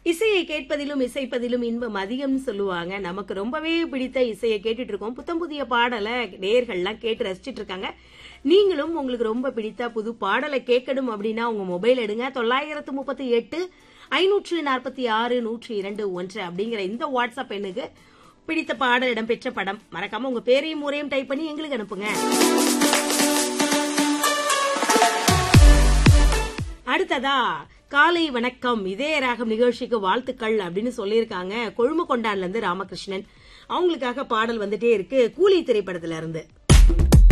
இசையை கேட்பதிலும் இசைப்பதிலும் இன்பம் அதிகம்னு சொல்லுவாங்க நமக்கு ரொம்பவே பிடித்த இசையை கேட்டுட்டு இருக்கோம் புத்தம் புதிய பாடலை நேர்கள்லாம் கேட்டு ரசிச்சிட்டு இருக்காங்க நீங்களும் உங்களுக்கு ரொம்ப பிடித்த புது பாடலை கேட்கணும் அப்படின்னா உங்க மொபைல் எடுங்க தொள்ளாயிரத்து முப்பத்தி எட்டு ஐநூற்று நாற்பத்தி ஆறு நூற்றி இரண்டு ஒன்று அப்படிங்கிற இந்த வாட்ஸ்அப் எண்ணுக்கு பிடித்த பாடல் இடம்பெற்ற படம் மறக்காம உங்க பேரையும் முறையும் டைப் பண்ணி எங்களுக்கு அனுப்புங்க அடுத்ததா காலை வணக்கம் இதே ராகம் நிகழ்ச்சிக்கு வாழ்த்துக்கள் அப்படின்னு சொல்லியிருக்காங்க கொழும கொண்டான்ல இருந்து ராமகிருஷ்ணன் அவங்களுக்காக பாடல் வந்துட்டே இருக்கு கூலி திரைப்படத்துல இருந்து